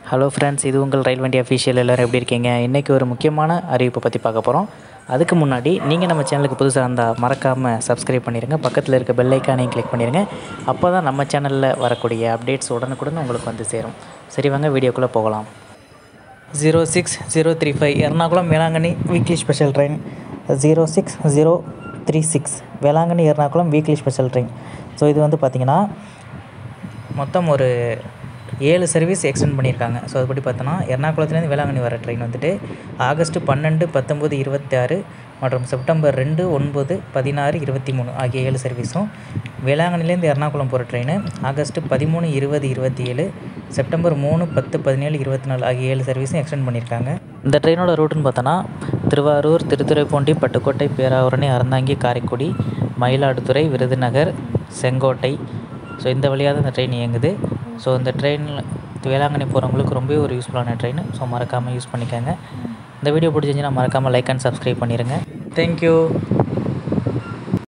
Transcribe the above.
hello friends இது உங்கள் ரயில் வண்டி அஃபீஷியல் எல்லோரும் எப்படி இருக்கீங்க இன்றைக்கி ஒரு முக்கியமான அறிவிப்பை பற்றி பார்க்க போகிறோம் அதுக்கு முன்னாடி நீங்கள் நம்ம சேனலுக்கு புதுசாக இருந்தால் மறக்காமல் சப்ஸ்கிரைப் பண்ணிடுங்க பக்கத்தில் இருக்க பெல் ஐக்கானையும் கிளிக் பண்ணிடுங்க அப்போ தான் நம்ம சேனலில் வரக்கூடிய அப்டேட்ஸ் உடனுக்குடன் உங்களுக்கு வந்து சேரும் சரி வாங்க வீடியோக்குள்ளே போகலாம் zero six zero three five Ernakulam Velankanni weekly special train zero six zero three six Velankanni Ernakulam weekly special train so இது வந்து பார்த்திங்கன்னா மொத்தம் ஒரு ஏழு சர்வீஸ் எக்ஸ்டெண்ட் பண்ணியிருக்காங்க ஸோ அதுபடி பார்த்தோன்னா எர்ணாகுளத்துலேருந்து வேளாங்கண்ணி வர ட்ரெயின் வந்துட்டு ஆகஸ்ட் பன்னெண்டு பத்தொம்போது இருபத்தி ஆறு மற்றும் செப்டம்பர் ரெண்டு ஒன்பது பதினாறு இருபத்தி மூணு ஆகிய ஏழு சர்வீஸும் வேளாங்கண்ணிலேருந்து எர்ணாகுளம் போகிற ட்ரெயின் ஆகஸ்ட் பதிமூணு இருபது இருபத்தி ஏழு செப்டம்பர் மூணு பத்து பதினேழு இருபத்தி நாலு ஆகிய ஏழு சர்வீஸும் எக்ஸ்டெண்ட் பண்ணியிருக்காங்க இந்த ட்ரெயினோட ரூட்டுன்னு பார்த்தோன்னா திருவாரூர் திருத்துறைப்பூண்டி பட்டுக்கோட்டை பேராவூரணி அறந்தாங்கி காரைக்குடி மயிலாடுதுறை விருதுநகர் செங்கோட்டை ஸோ இந்த வழியாக தான் இந்த ட்ரெயின் இயங்குது ஸோ இந்த ட்ரெயினில் வேளாங்கண்ணி போகிறவங்களுக்கு ரொம்பவே ஒரு யூஸ்ஃபுல்லான ட்ரெயின் ஸோ மறக்காமல் யூஸ் பண்ணிக்கோங்க இந்த வீடியோ பிடிச்சிருந்துச்சுன்னா மறக்காமல் லைக் அண்ட் சப்ஸ்கிரைப் பண்ணிடுங்க தேங்க்யூ